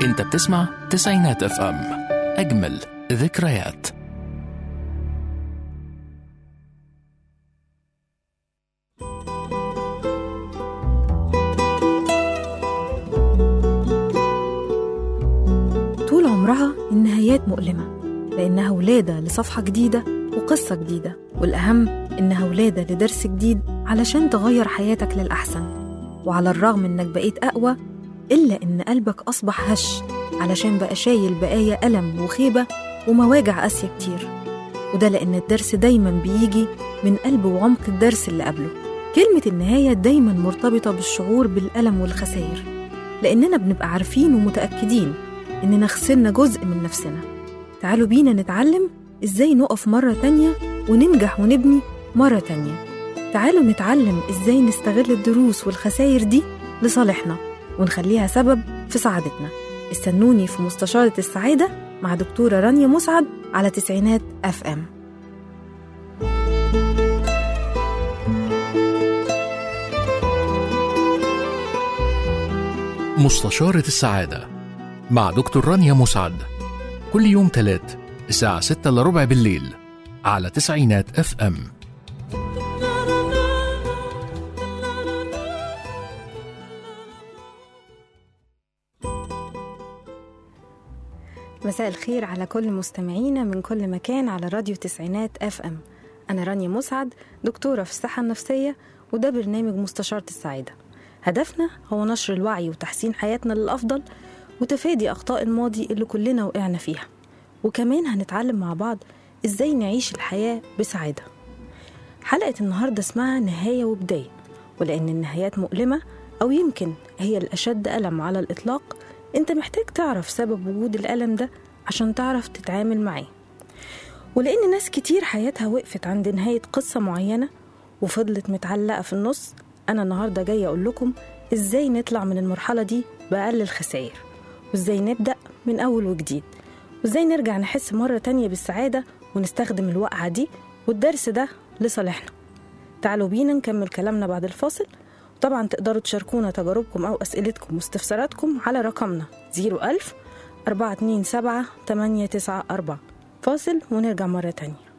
انت بتسمع تسعينات اف ام اجمل ذكريات طول عمرها النهايات مؤلمة لأنها ولادة لصفحة جديدة وقصة جديدة والأهم إنها ولادة لدرس جديد علشان تغير حياتك للأحسن وعلى الرغم إنك بقيت أقوى إلا إن قلبك أصبح هش علشان بقى شايل بقايا ألم وخيبة ومواجع قاسية كتير وده لأن الدرس دايما بيجي من قلب وعمق الدرس اللي قبله كلمة النهاية دايما مرتبطة بالشعور بالألم والخسائر لأننا بنبقى عارفين ومتأكدين إننا خسرنا جزء من نفسنا تعالوا بينا نتعلم إزاي نقف مرة تانية وننجح ونبني مرة تانية تعالوا نتعلم إزاي نستغل الدروس والخسائر دي لصالحنا ونخليها سبب في سعادتنا استنوني في مستشارة السعادة مع دكتورة رانيا مسعد على تسعينات أف أم مستشارة السعادة مع دكتور رانيا مسعد كل يوم تلات الساعة ستة إلا ربع بالليل على تسعينات اف ام مساء الخير على كل مستمعينا من كل مكان على راديو تسعينات اف ام انا رانيا مسعد دكتوره في الصحه النفسيه وده برنامج مستشاره السعاده هدفنا هو نشر الوعي وتحسين حياتنا للافضل وتفادي اخطاء الماضي اللي كلنا وقعنا فيها وكمان هنتعلم مع بعض ازاي نعيش الحياه بسعاده حلقه النهارده اسمها نهايه وبدايه ولان النهايات مؤلمه او يمكن هي الاشد الم على الاطلاق انت محتاج تعرف سبب وجود الألم ده عشان تعرف تتعامل معاه ولأن ناس كتير حياتها وقفت عند نهاية قصة معينة وفضلت متعلقة في النص أنا النهاردة جاية أقول لكم إزاي نطلع من المرحلة دي بأقل الخسائر وإزاي نبدأ من أول وجديد وإزاي نرجع نحس مرة تانية بالسعادة ونستخدم الوقعة دي والدرس ده لصالحنا تعالوا بينا نكمل كلامنا بعد الفاصل طبعا تقدروا تشاركونا تجاربكم أو أسئلتكم واستفساراتكم على رقمنا 01000 427 894 فاصل ونرجع مرة تانية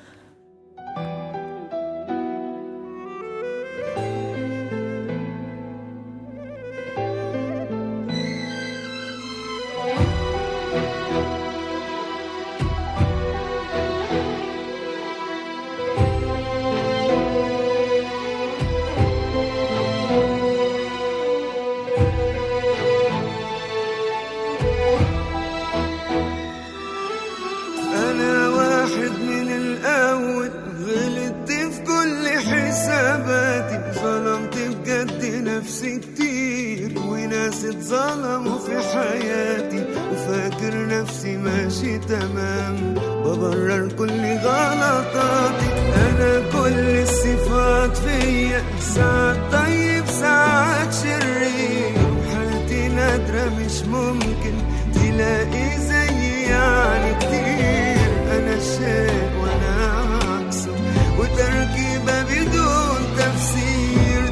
أنا واحد من الأول غلطت في كل حساباتي ظلمت بجد نفسي كتير وناس اتظلموا في حياتي وفاكر نفسي ماشي تمام ببرر كل غلطاتي أنا كل الصفات فيا ساعات طيب ساعات شرير وحالتي نادرة مش ممكن تلاقي زي يعني كتير أنا الشيء وأنا عكسه وتركيبة بدون تفسير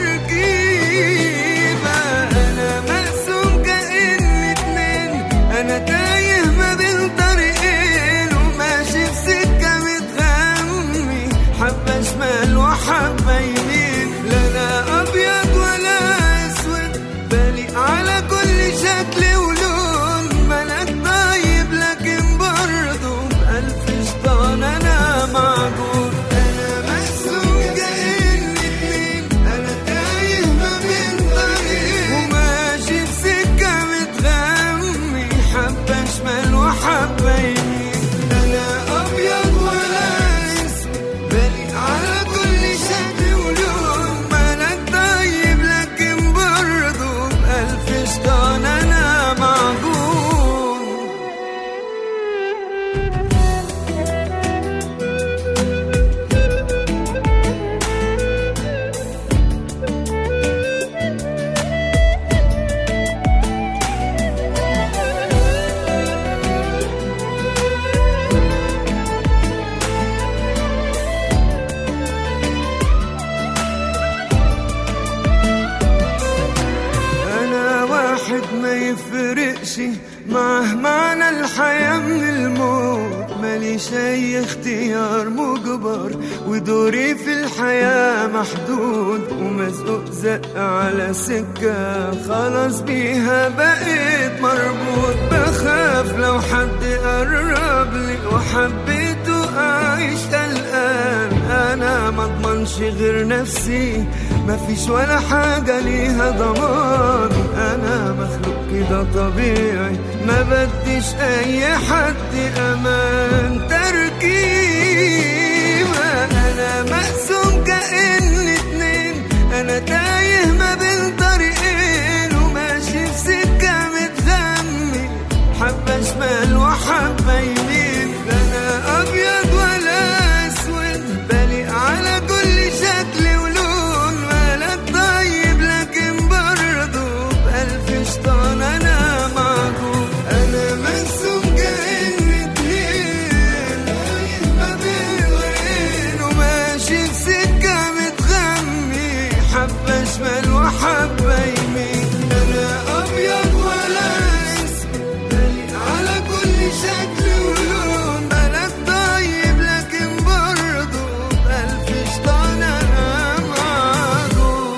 تركيبة أنا مقسوم كأن اتنين أنا تايه ما بين طريقين وماشي في سكة متغمي حبة شمال وحبة يمين لا ما يفرقش معه معنى الحياة من الموت ماليش أي اختيار مجبر ودوري في الحياة محدود ومزقوق زق على سكة خلاص بيها بقيت مربوط بخاف لو حد قرب لي وحبيته أعيش قلقان أنا مضمنش غير نفسي مفيش ولا حاجة ليها ضمان أنا مخلوق كده طبيعي ما بديش أي حد أمان تركيبة أنا مقسوم كأن اتنين أنا تايه ما بين طريقين وماشي في سكة متغمي حبة شمال وحبة يمين لا أنا أبيض ولا أسود بليق على كل شكل ولون ولا طيب لكن برضه بألف شيطان أنا معجوب أنا مقسوم كأن اتنين تايه ما بين غيرين وماشي في سكة متغمي حبة شمال وحبة يمين أنا أبيض ولا أسود بليق على كل شكل ولون بلد طيب لكن برضه بألف شيطان أنا معجون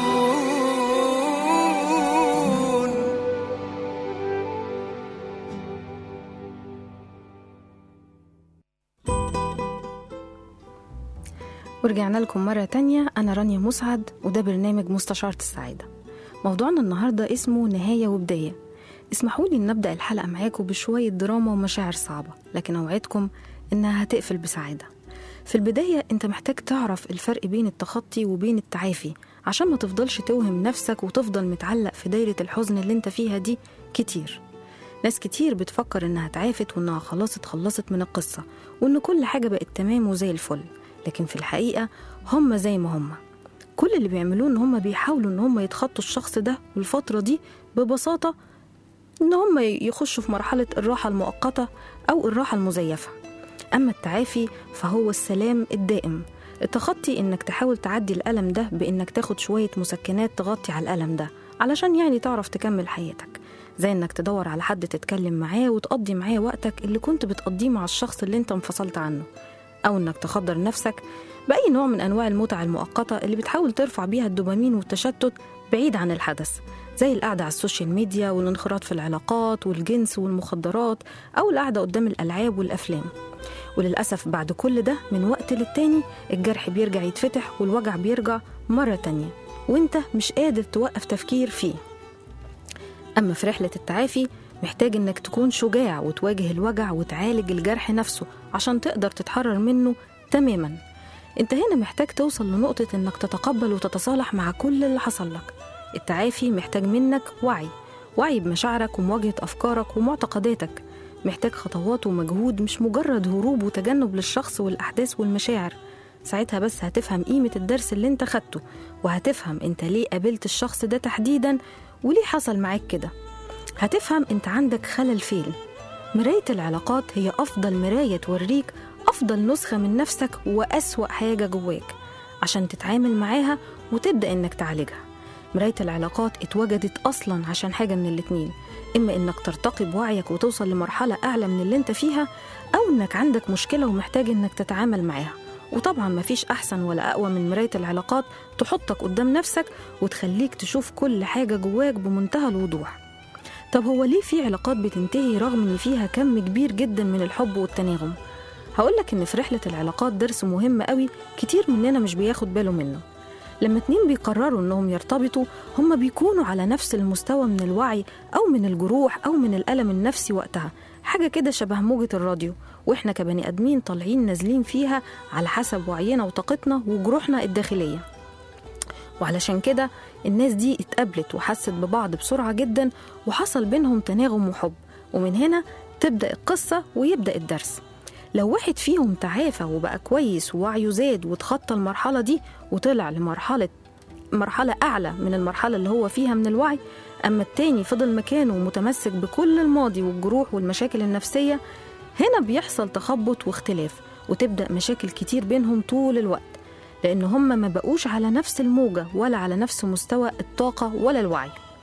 ورجعنا لكم مرة تانية أنا رانيا مسعد وده برنامج مستشارة السعادة موضوعنا النهاردة اسمه نهاية وبداية اسمحوا لي ان ابدا الحلقه معاكم بشويه دراما ومشاعر صعبه لكن اوعدكم انها هتقفل بسعاده في البدايه انت محتاج تعرف الفرق بين التخطي وبين التعافي عشان ما تفضلش توهم نفسك وتفضل متعلق في دايره الحزن اللي انت فيها دي كتير ناس كتير بتفكر انها اتعافت وانها خلاص اتخلصت من القصه وان كل حاجه بقت تمام وزي الفل لكن في الحقيقه هم زي ما هم كل اللي بيعملوه ان هم بيحاولوا ان هم يتخطوا الشخص ده والفتره دي ببساطه ان هم يخشوا في مرحله الراحه المؤقته او الراحه المزيفه اما التعافي فهو السلام الدائم التخطي انك تحاول تعدي الالم ده بانك تاخد شويه مسكنات تغطي على الالم ده علشان يعني تعرف تكمل حياتك زي انك تدور على حد تتكلم معاه وتقضي معاه وقتك اللي كنت بتقضيه مع الشخص اللي انت انفصلت عنه او انك تخدر نفسك باي نوع من انواع المتعه المؤقته اللي بتحاول ترفع بيها الدوبامين والتشتت بعيد عن الحدث زي القعدة على السوشيال ميديا والانخراط في العلاقات والجنس والمخدرات أو القعدة قدام الألعاب والأفلام وللأسف بعد كل ده من وقت للتاني الجرح بيرجع يتفتح والوجع بيرجع مرة تانية وانت مش قادر توقف تفكير فيه أما في رحلة التعافي محتاج إنك تكون شجاع وتواجه الوجع وتعالج الجرح نفسه عشان تقدر تتحرر منه تماما انت هنا محتاج توصل لنقطة إنك تتقبل وتتصالح مع كل اللي حصل لك التعافي محتاج منك وعي وعي بمشاعرك ومواجهة أفكارك ومعتقداتك محتاج خطوات ومجهود مش مجرد هروب وتجنب للشخص والأحداث والمشاعر ساعتها بس هتفهم قيمة الدرس اللي انت خدته وهتفهم انت ليه قابلت الشخص ده تحديدا وليه حصل معاك كده هتفهم انت عندك خلل فين مراية العلاقات هي أفضل مراية توريك أفضل نسخة من نفسك وأسوأ حاجة جواك عشان تتعامل معاها وتبدأ إنك تعالجها مراية العلاقات اتوجدت أصلا عشان حاجة من الاتنين إما إنك ترتقي بوعيك وتوصل لمرحلة أعلى من اللي أنت فيها أو إنك عندك مشكلة ومحتاج إنك تتعامل معاها وطبعا مفيش أحسن ولا أقوى من مراية العلاقات تحطك قدام نفسك وتخليك تشوف كل حاجة جواك بمنتهى الوضوح طب هو ليه في علاقات بتنتهي رغم إن فيها كم كبير جدا من الحب والتناغم؟ هقولك إن في رحلة العلاقات درس مهم قوي كتير مننا مش بياخد باله منه لما اتنين بيقرروا انهم يرتبطوا هما بيكونوا على نفس المستوى من الوعي او من الجروح او من الالم النفسي وقتها حاجه كده شبه موجه الراديو واحنا كبني ادمين طالعين نازلين فيها على حسب وعينا وطاقتنا وجروحنا الداخليه وعلشان كده الناس دي اتقابلت وحست ببعض بسرعه جدا وحصل بينهم تناغم وحب ومن هنا تبدا القصه ويبدا الدرس لو واحد فيهم تعافى وبقى كويس ووعيه زاد وتخطى المرحلة دي وطلع لمرحلة مرحلة أعلى من المرحلة اللي هو فيها من الوعي أما التاني فضل مكانه ومتمسك بكل الماضي والجروح والمشاكل النفسية هنا بيحصل تخبط واختلاف وتبدأ مشاكل كتير بينهم طول الوقت لأن هم ما بقوش على نفس الموجة ولا على نفس مستوى الطاقة ولا الوعي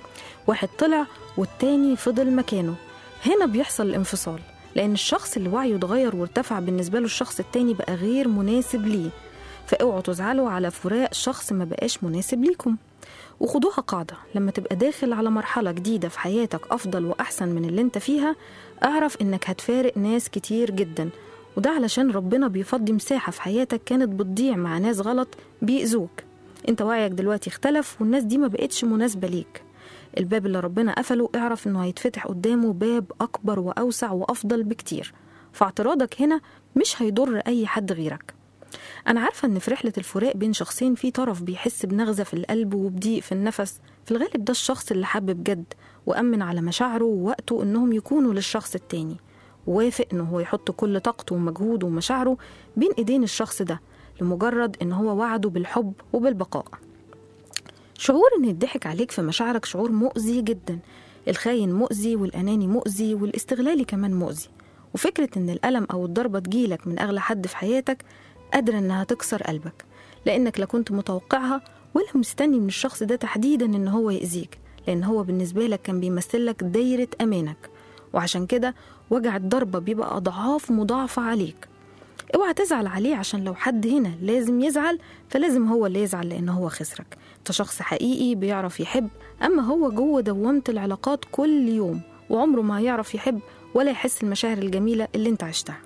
واحد طلع والتاني فضل مكانه هنا بيحصل الانفصال لأن الشخص اللي وعيه اتغير وارتفع بالنسبة له الشخص التاني بقى غير مناسب ليه فاوعوا تزعلوا على فراق شخص ما بقاش مناسب ليكم وخدوها قاعدة لما تبقى داخل على مرحلة جديدة في حياتك أفضل وأحسن من اللي انت فيها اعرف إنك هتفارق ناس كتير جدا وده علشان ربنا بيفضي مساحة في حياتك كانت بتضيع مع ناس غلط بيأذوك انت وعيك دلوقتي اختلف والناس دي ما بقتش مناسبة ليك الباب اللي ربنا قفله اعرف انه هيتفتح قدامه باب اكبر واوسع وافضل بكتير فاعتراضك هنا مش هيضر اي حد غيرك انا عارفه ان في رحله الفراق بين شخصين في طرف بيحس بنغزه في القلب وبضيق في النفس في الغالب ده الشخص اللي حب بجد وامن على مشاعره ووقته انهم يكونوا للشخص التاني ووافق انه هو يحط كل طاقته ومجهوده ومشاعره بين ايدين الشخص ده لمجرد ان هو وعده بالحب وبالبقاء شعور ان يضحك عليك في مشاعرك شعور مؤذي جدا الخاين مؤذي والاناني مؤذي والاستغلالي كمان مؤذي وفكرة ان الألم أو الضربة تجيلك من أغلى حد في حياتك قادرة انها تكسر قلبك لأنك لا كنت متوقعها ولا مستني من الشخص ده تحديدا ان هو يأذيك لأن هو بالنسبة لك كان بيمثلك دايرة أمانك وعشان كده وجع الضربة بيبقى أضعاف مضاعفة عليك اوعى تزعل عليه عشان لو حد هنا لازم يزعل فلازم هو اللي يزعل لان هو خسرك انت شخص حقيقي بيعرف يحب اما هو جوه دوامة العلاقات كل يوم وعمره ما هيعرف يحب ولا يحس المشاعر الجميلة اللي انت عشتها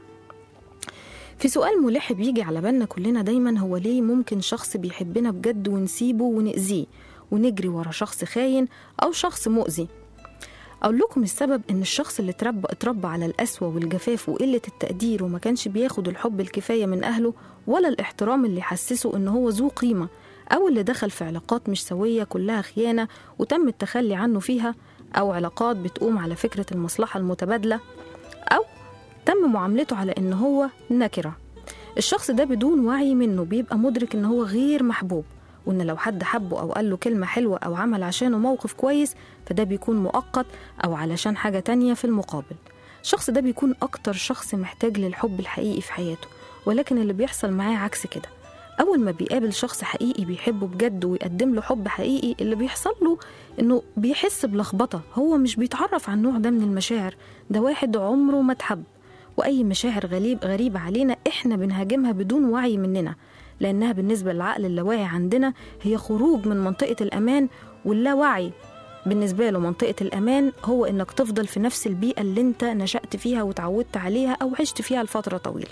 في سؤال ملح بيجي على بالنا كلنا دايما هو ليه ممكن شخص بيحبنا بجد ونسيبه ونأذيه ونجري ورا شخص خاين أو شخص مؤذي أقول لكم السبب إن الشخص اللي اتربى اتربى على القسوة والجفاف وقلة التقدير وما كانش بياخد الحب الكفاية من أهله ولا الاحترام اللي يحسسه إن هو ذو قيمة أو اللي دخل في علاقات مش سوية كلها خيانة وتم التخلي عنه فيها أو علاقات بتقوم على فكرة المصلحة المتبادلة أو تم معاملته على إن هو نكرة الشخص ده بدون وعي منه بيبقى مدرك إن هو غير محبوب وإن لو حد حبه أو قال له كلمة حلوة أو عمل عشانه موقف كويس فده بيكون مؤقت أو علشان حاجة تانية في المقابل الشخص ده بيكون أكتر شخص محتاج للحب الحقيقي في حياته ولكن اللي بيحصل معاه عكس كده أول ما بيقابل شخص حقيقي بيحبه بجد ويقدم له حب حقيقي اللي بيحصل له إنه بيحس بلخبطة هو مش بيتعرف على النوع ده من المشاعر ده واحد عمره ما اتحب وأي مشاعر غريب غريبة علينا إحنا بنهاجمها بدون وعي مننا لأنها بالنسبة للعقل اللاواعي عندنا هي خروج من منطقة الأمان واللاوعي بالنسبة له منطقة الأمان هو إنك تفضل في نفس البيئة اللي أنت نشأت فيها وتعودت عليها أو عشت فيها لفترة طويلة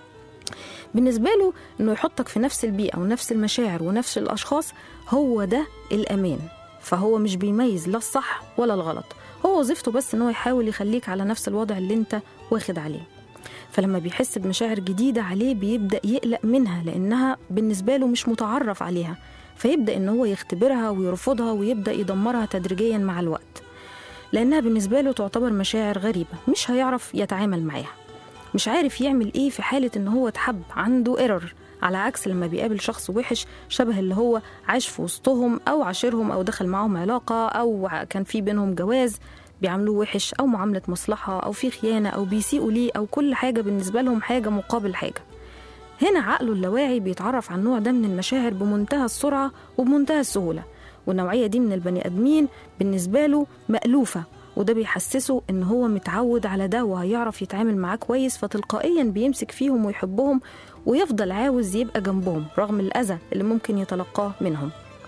بالنسبة له إنه يحطك في نفس البيئة ونفس المشاعر ونفس الأشخاص هو ده الأمان فهو مش بيميز لا الصح ولا الغلط هو وظيفته بس إنه يحاول يخليك على نفس الوضع اللي أنت واخد عليه فلما بيحس بمشاعر جديدة عليه بيبدأ يقلق منها لأنها بالنسبة له مش متعرف عليها فيبدأ إن هو يختبرها ويرفضها ويبدأ يدمرها تدريجيا مع الوقت لأنها بالنسبة له تعتبر مشاعر غريبة مش هيعرف يتعامل معاها مش عارف يعمل إيه في حالة إن هو اتحب عنده ايرور على عكس لما بيقابل شخص وحش شبه اللي هو عاش في وسطهم أو عاشرهم أو دخل معاهم علاقة أو كان في بينهم جواز بيعاملوه وحش أو معاملة مصلحة أو في خيانة أو بيسيئوا ليه أو كل حاجة بالنسبة لهم حاجة مقابل حاجة هنا عقله اللاواعي بيتعرف على النوع ده من المشاعر بمنتهى السرعة وبمنتهى السهولة والنوعية دي من البني آدمين بالنسبة له مألوفة وده بيحسسه إن هو متعود على ده وهيعرف يتعامل معاه كويس فتلقائيا بيمسك فيهم ويحبهم ويفضل عاوز يبقى جنبهم رغم الأذى اللي ممكن يتلقاه منهم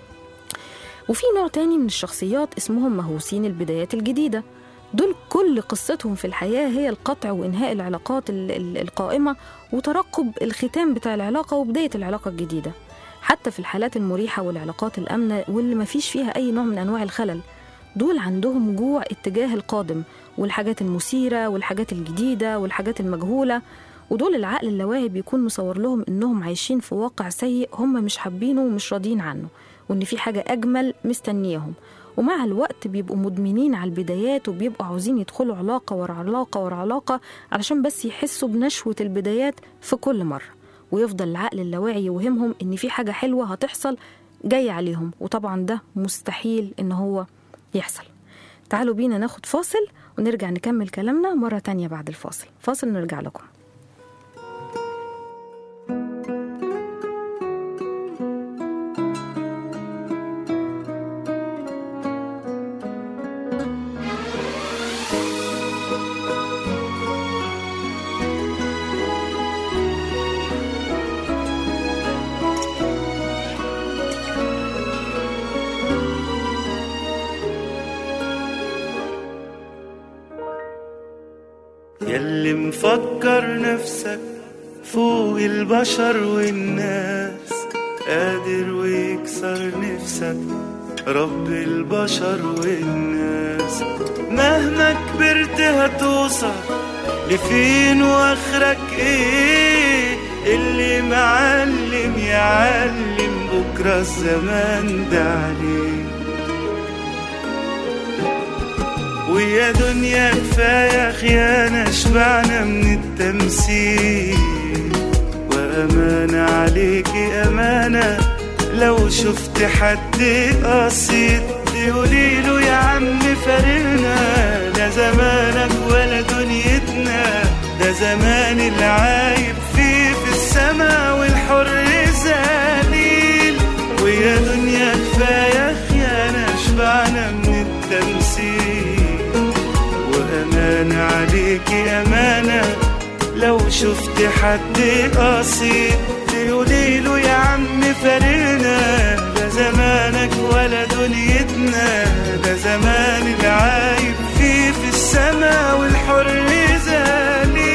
وفي نوع تاني من الشخصيات اسمهم مهووسين البدايات الجديدة دول كل قصتهم في الحياة هي القطع وإنهاء العلاقات ال- ال- القائمة وترقب الختام بتاع العلاقة وبداية العلاقة الجديدة حتى في الحالات المريحة والعلاقات الآمنة واللي مفيش فيها أي نوع من أنواع الخلل دول عندهم جوع اتجاه القادم والحاجات المثيرة والحاجات الجديدة والحاجات المجهولة ودول العقل اللاواعي بيكون مصور لهم إنهم عايشين في واقع سيء هم مش حابينه ومش راضيين عنه وإن في حاجة أجمل مستنياهم ومع الوقت بيبقوا مدمنين على البدايات وبيبقوا عاوزين يدخلوا علاقة ورا علاقة ورا علاقة علشان بس يحسوا بنشوة البدايات في كل مرة ويفضل العقل اللاواعي يوهمهم إن في حاجة حلوة هتحصل جاية عليهم وطبعا ده مستحيل إن هو يحصل تعالوا بينا ناخد فاصل ونرجع نكمل كلامنا مرة تانية بعد الفاصل فاصل نرجع لكم ياللي مفكر نفسك فوق البشر والناس قادر ويكسر نفسك رب البشر والناس مهما كبرت هتوصل لفين واخرك ايه اللي معلم يعلم بكرة الزمان ده عليه ويا دنيا كفاية خيانة شبعنا من التمثيل وأمانة عليكي أمانة لو شفت حد قصيد تقولي له يا عم فارقنا لا زمانك ولا دنيتنا ده زمان العايب فيه في السما والحر ذليل ويا دنيا كفاية خيانة شبعنا من التمثيل وأمانة عليكي أمانة لو شفت حد قصيد تقولي له يا عم فارقنا ده زمانك ولا دنيتنا ده زمان العايب فيه في السما والحر ذليل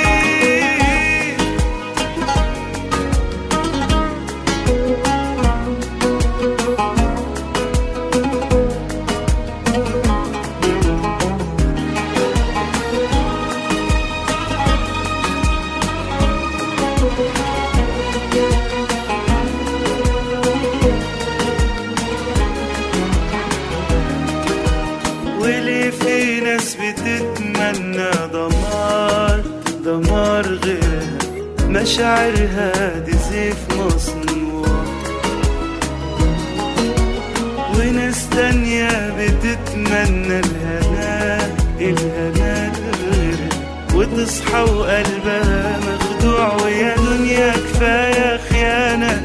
وليه في ناس بتتمنى دمار دمار غيرها مشاعرها دي زيف مصنوع وناس تانية بتتمنى الهنا الهنا غيرها وتصحى وقلبها مخدوع ويا دنيا كفاية خيانة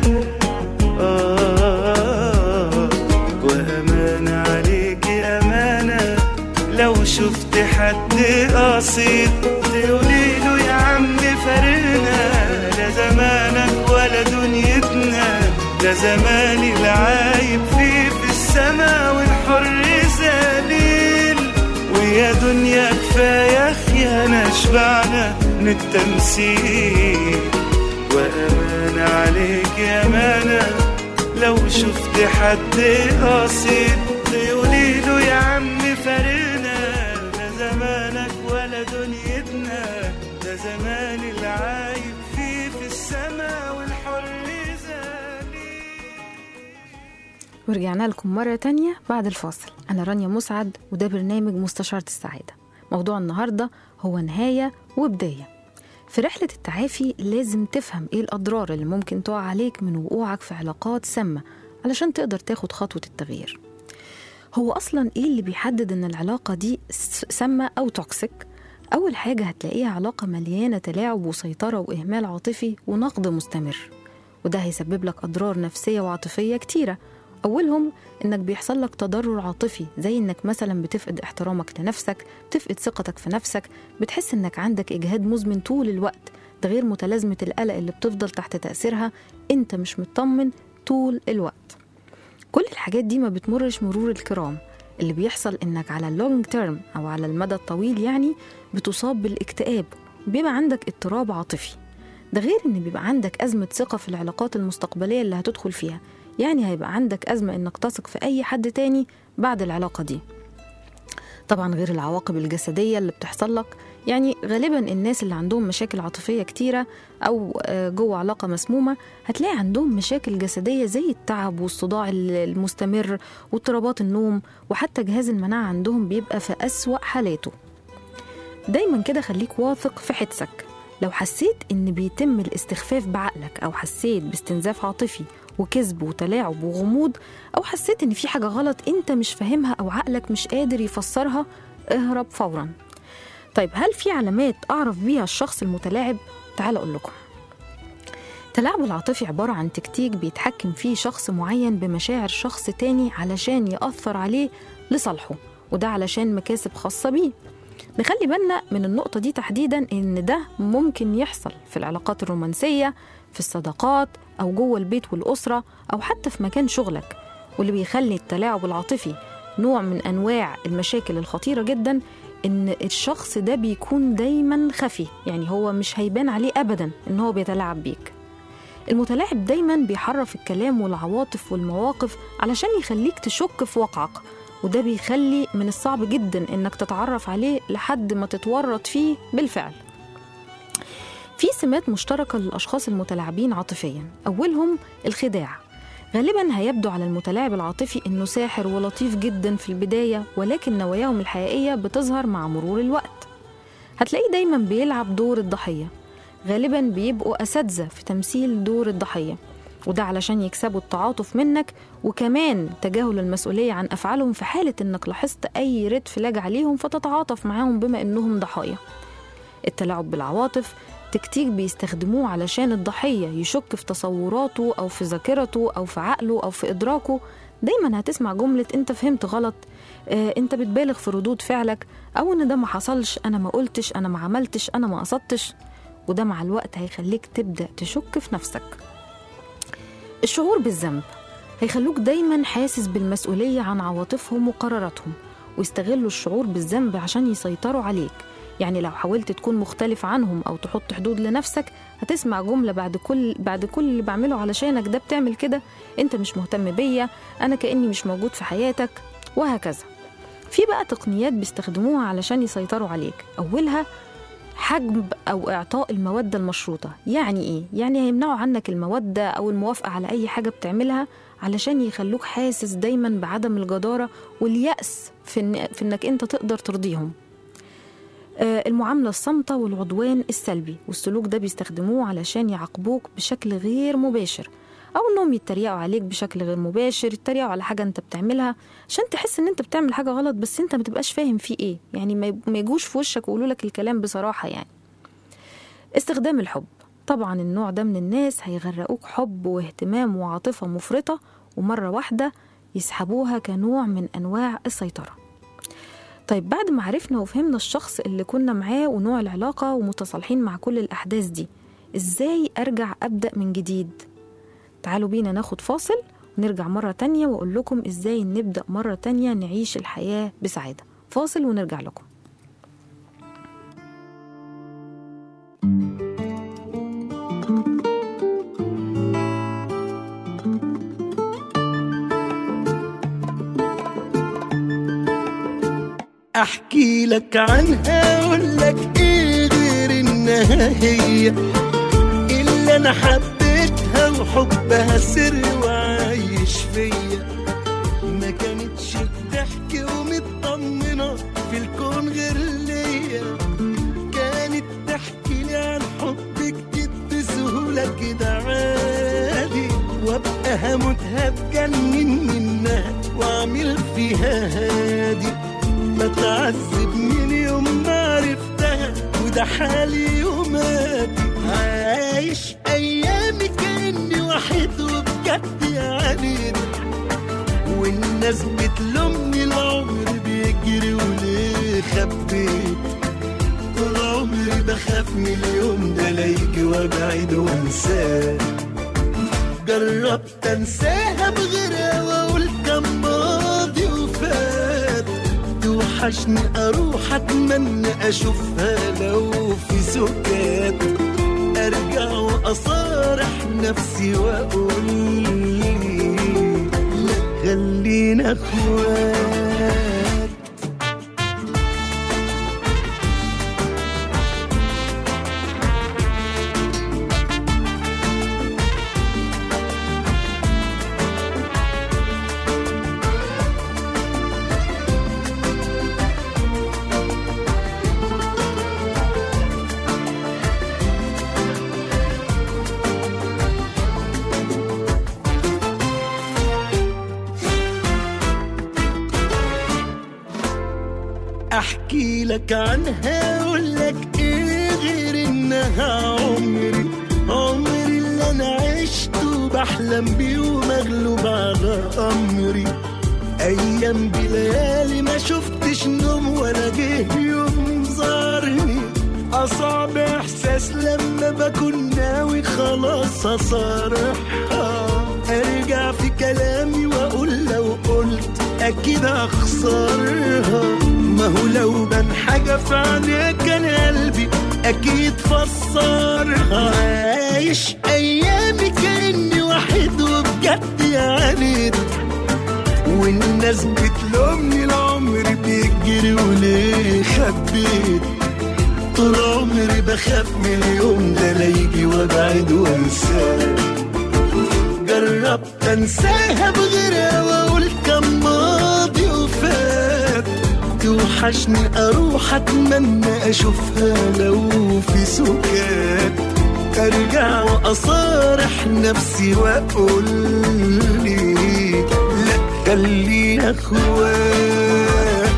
آه وأمانة عليكي أمانة لو شفت حد قصيد تقولي له يا عم فارقنا لا زمانك ولا دنيتنا ده زمان العايب فيه في السما والحر ذليل ويا دنيا كفاية خيانة شبعنا من التمثيل وأمانة عليك يا أمانة لو شفت حد قصيد تقولي له يا عم فارقنا لا زمانك ولا دنيتنا ده زمان العايب فيه في السما والحر ذليل ورجعنا لكم مرة تانية بعد الفاصل أنا رانيا مسعد وده برنامج مستشارة السعادة موضوع النهاردة هو نهاية وبداية في رحلة التعافي لازم تفهم إيه الأضرار اللي ممكن تقع عليك من وقوعك في علاقات سامة علشان تقدر تاخد خطوة التغيير هو أصلا إيه اللي بيحدد إن العلاقة دي س- سامة أو توكسيك أول حاجة هتلاقيها علاقة مليانة تلاعب وسيطرة وإهمال عاطفي ونقد مستمر وده هيسبب لك أضرار نفسية وعاطفية كتيرة أولهم إنك بيحصل لك تضرر عاطفي زي إنك مثلا بتفقد احترامك لنفسك بتفقد ثقتك في نفسك بتحس إنك عندك إجهاد مزمن طول الوقت ده غير متلازمة القلق اللي بتفضل تحت تأثيرها أنت مش مطمن طول الوقت كل الحاجات دي ما بتمرش مرور الكرام اللي بيحصل انك على اللونج تيرم او على المدى الطويل يعني بتصاب بالاكتئاب بيبقى عندك اضطراب عاطفي ده غير ان بيبقى عندك ازمه ثقه في العلاقات المستقبليه اللي هتدخل فيها يعني هيبقى عندك ازمه انك تثق في اي حد تاني بعد العلاقه دي طبعا غير العواقب الجسديه اللي بتحصل لك يعني غالبا الناس اللي عندهم مشاكل عاطفيه كتيره او آه، جوه علاقه مسمومه هتلاقي عندهم مشاكل جسديه زي التعب والصداع المستمر واضطرابات النوم وحتى جهاز المناعه عندهم بيبقى في اسوا حالاته دايما كده خليك واثق في حدسك لو حسيت ان بيتم الاستخفاف بعقلك او حسيت باستنزاف عاطفي وكذب وتلاعب وغموض او حسيت ان في حاجه غلط انت مش فاهمها او عقلك مش قادر يفسرها اهرب فورا طيب هل في علامات اعرف بيها الشخص المتلاعب تعال اقول لكم التلاعب العاطفي عبارة عن تكتيك بيتحكم فيه شخص معين بمشاعر شخص تاني علشان يأثر عليه لصالحه وده علشان مكاسب خاصة بيه نخلي بالنا من النقطة دي تحديدا إن ده ممكن يحصل في العلاقات الرومانسية في الصداقات أو جوه البيت والأسرة أو حتى في مكان شغلك واللي بيخلي التلاعب العاطفي نوع من أنواع المشاكل الخطيرة جدا ان الشخص ده بيكون دايما خفي يعني هو مش هيبان عليه ابدا ان هو بيتلاعب بيك المتلاعب دايما بيحرف الكلام والعواطف والمواقف علشان يخليك تشك في واقعك وده بيخلي من الصعب جدا انك تتعرف عليه لحد ما تتورط فيه بالفعل في سمات مشتركة للأشخاص المتلاعبين عاطفيا أولهم الخداع غالبا هيبدو على المتلاعب العاطفي انه ساحر ولطيف جدا في البدايه ولكن نواياهم الحقيقيه بتظهر مع مرور الوقت هتلاقيه دايما بيلعب دور الضحيه غالبا بيبقوا اساتذه في تمثيل دور الضحيه وده علشان يكسبوا التعاطف منك وكمان تجاهل المسؤوليه عن افعالهم في حاله انك لاحظت اي ريد فلاج عليهم فتتعاطف معاهم بما انهم ضحايا التلاعب بالعواطف تكتيك بيستخدموه علشان الضحية يشك في تصوراته أو في ذاكرته أو في عقله أو في إدراكه دايما هتسمع جملة أنت فهمت غلط آه، أنت بتبالغ في ردود فعلك أو أن ده ما حصلش أنا ما قلتش أنا ما عملتش أنا ما قصدتش وده مع الوقت هيخليك تبدأ تشك في نفسك الشعور بالذنب هيخلوك دايما حاسس بالمسؤولية عن عواطفهم وقراراتهم ويستغلوا الشعور بالذنب عشان يسيطروا عليك يعني لو حاولت تكون مختلف عنهم او تحط حدود لنفسك هتسمع جمله بعد كل بعد كل اللي بعمله علشانك ده بتعمل كده انت مش مهتم بيا انا كاني مش موجود في حياتك وهكذا في بقى تقنيات بيستخدموها علشان يسيطروا عليك اولها حجب او اعطاء الموده المشروطه يعني ايه يعني هيمنعوا عنك الموده او الموافقه على اي حاجه بتعملها علشان يخلوك حاسس دايما بعدم الجداره واليأس في, إن في انك انت تقدر ترضيهم آه، المعاملة الصامتة والعدوان السلبي والسلوك ده بيستخدموه علشان يعاقبوك بشكل غير مباشر أو إنهم يتريقوا عليك بشكل غير مباشر يتريقوا على حاجة أنت بتعملها عشان تحس إن أنت بتعمل حاجة غلط بس أنت ما تبقاش فاهم فيه إيه يعني ما يب- ما يجوش في وشك ويقولوا لك الكلام بصراحة يعني استخدام الحب طبعا النوع ده من الناس هيغرقوك حب واهتمام وعاطفة مفرطة ومرة واحدة يسحبوها كنوع من أنواع السيطرة طيب بعد ما عرفنا وفهمنا الشخص اللي كنا معاه ونوع العلاقة ومتصالحين مع كل الأحداث دي إزاي أرجع أبدأ من جديد؟ تعالوا بينا ناخد فاصل ونرجع مرة تانية وأقول لكم إزاي نبدأ مرة تانية نعيش الحياة بسعادة فاصل ونرجع لكم احكي لك عنها اقول لك ايه غير انها هي اللي انا حبيتها وحبها سر وعايش فيا ما كانتش بتحكي ومطمنة في الكون غير ليا كانت تحكي لي عن حب جديد بسهولة كده عادي وابقى هموتها بجنن منها واعمل فيها هادي بتعذب من يوم ما عرفتها وده حالي يوماتي عايش ايامي كاني وحيد وبجد يعني والناس بتلومني العمر بيجري وليه خبيت طول عمري بخاف من اليوم ده لا يجي وابعد وانساه جربت انساها بغيرها واقول كان ماضي وفات توحشني اروح اتمنى اشوفها لو في سكات ارجع واصارح نفسي واقول لا خلينا اخوات احكي لك عنها اقول لك ايه غير انها عمري عمري اللي انا عشته بحلم بيه ومغلوب على امري ايام بليالي ما شفتش نوم ولا جه يوم زارني اصعب احساس لما بكون ناوي خلاص اصارحها ارجع في كلامي واقول لو قلت اكيد اخسرها ما هو لو بان حاجة في عينيك كان قلبي اكيد فسرها عايش ايامي كاني وحيد وبجد يعني والناس بتلومني العمر بيجري وليه خبيت طول عمري بخاف من اليوم ده لا يجي وابعد وانساه جربت انساها بغيرها واقول كان ماضي وفات توحشني اروح اتمنى اشوفها لو في سكات ارجع واصارح نفسي واقول لي لا خلينا اخوات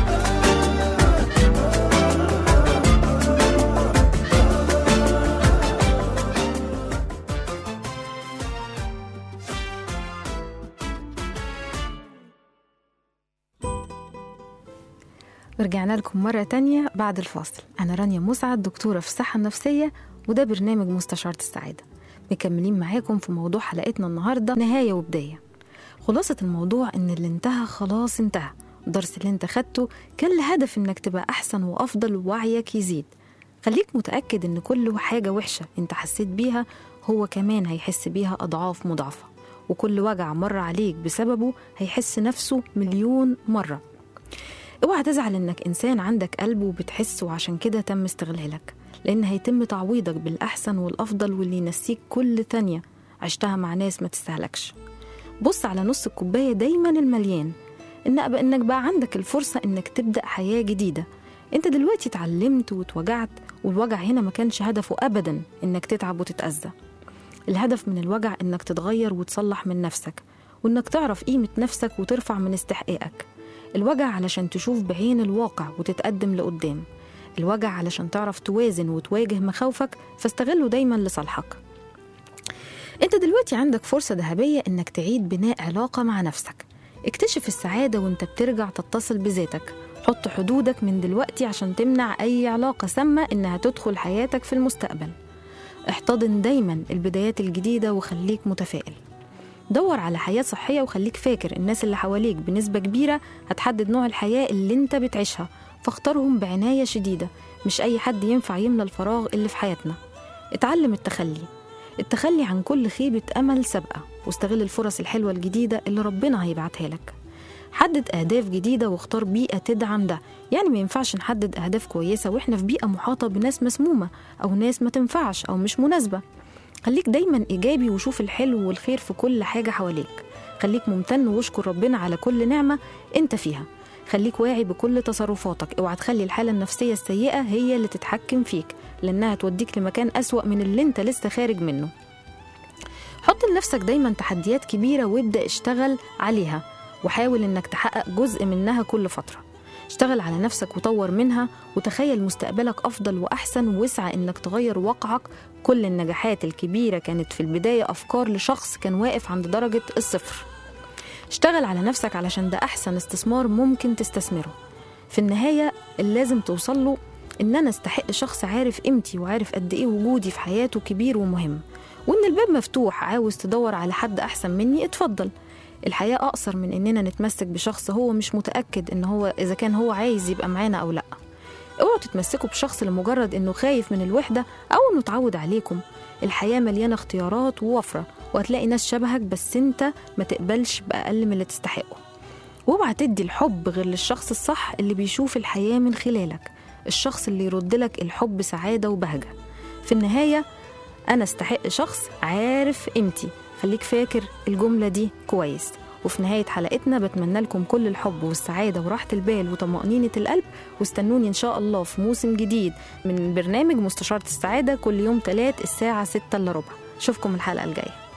ورجعنا لكم مرة تانية بعد الفاصل أنا رانيا مسعد دكتورة في الصحة النفسية وده برنامج مستشارة السعادة مكملين معاكم في موضوع حلقتنا النهاردة نهاية وبداية خلاصة الموضوع إن اللي انتهى خلاص انتهى الدرس اللي انت خدته كان لهدف إنك تبقى أحسن وأفضل ووعيك يزيد خليك متأكد إن كل حاجة وحشة انت حسيت بيها هو كمان هيحس بيها أضعاف مضاعفة وكل وجع مر عليك بسببه هيحس نفسه مليون مرة اوعى تزعل انك انسان عندك قلب وبتحس وعشان كده تم استغلالك لان هيتم تعويضك بالاحسن والافضل واللي ينسيك كل ثانيه عشتها مع ناس ما تستهلكش بص على نص الكوبايه دايما المليان ان بقى انك بقى عندك الفرصه انك تبدا حياه جديده انت دلوقتي اتعلمت واتوجعت والوجع هنا ما كانش هدفه ابدا انك تتعب وتتاذى الهدف من الوجع انك تتغير وتصلح من نفسك وانك تعرف قيمه نفسك وترفع من استحقاقك الوجع علشان تشوف بعين الواقع وتتقدم لقدام الوجع علشان تعرف توازن وتواجه مخاوفك فاستغله دايما لصالحك انت دلوقتي عندك فرصة ذهبية انك تعيد بناء علاقة مع نفسك اكتشف السعادة وانت بترجع تتصل بذاتك حط حدودك من دلوقتي عشان تمنع اي علاقة سامة انها تدخل حياتك في المستقبل احتضن دايما البدايات الجديدة وخليك متفائل دور على حياة صحية وخليك فاكر الناس اللي حواليك بنسبة كبيرة هتحدد نوع الحياة اللي انت بتعيشها فاختارهم بعناية شديدة مش أي حد ينفع يملى الفراغ اللي في حياتنا اتعلم التخلي التخلي عن كل خيبة أمل سابقة واستغل الفرص الحلوة الجديدة اللي ربنا هيبعتها لك حدد أهداف جديدة واختار بيئة تدعم ده يعني ما ينفعش نحدد أهداف كويسة وإحنا في بيئة محاطة بناس مسمومة أو ناس ما تنفعش أو مش مناسبة خليك دايما إيجابي وشوف الحلو والخير في كل حاجة حواليك خليك ممتن واشكر ربنا على كل نعمة انت فيها خليك واعي بكل تصرفاتك اوعى تخلي الحالة النفسية السيئة هي اللي تتحكم فيك لأنها توديك لمكان أسوأ من اللي انت لسه خارج منه حط لنفسك دايما تحديات كبيرة وابدأ اشتغل عليها وحاول انك تحقق جزء منها كل فترة اشتغل على نفسك وطور منها وتخيل مستقبلك أفضل وأحسن واسعى إنك تغير واقعك كل النجاحات الكبيرة كانت في البداية أفكار لشخص كان واقف عند درجة الصفر اشتغل على نفسك علشان ده أحسن استثمار ممكن تستثمره في النهاية اللي لازم توصل له إن أنا استحق شخص عارف قيمتي وعارف قد إيه وجودي في حياته كبير ومهم وإن الباب مفتوح عاوز تدور على حد أحسن مني اتفضل الحياة أقصر من إننا نتمسك بشخص هو مش متأكد إن هو إذا كان هو عايز يبقى معانا أو لأ اوعوا تتمسكوا بشخص لمجرد إنه خايف من الوحدة أو إنه اتعود عليكم الحياة مليانة اختيارات ووفرة وهتلاقي ناس شبهك بس انت ما تقبلش بأقل من اللي تستحقه واوعى تدي الحب غير للشخص الصح اللي بيشوف الحياة من خلالك الشخص اللي يرد لك الحب سعادة وبهجة في النهاية أنا استحق شخص عارف قيمتي خليك فاكر الجملة دي كويس وفي نهاية حلقتنا بتمنى لكم كل الحب والسعادة وراحة البال وطمأنينة القلب واستنوني إن شاء الله في موسم جديد من برنامج مستشارة السعادة كل يوم تلات الساعة ستة إلا ربع أشوفكم الحلقة الجاية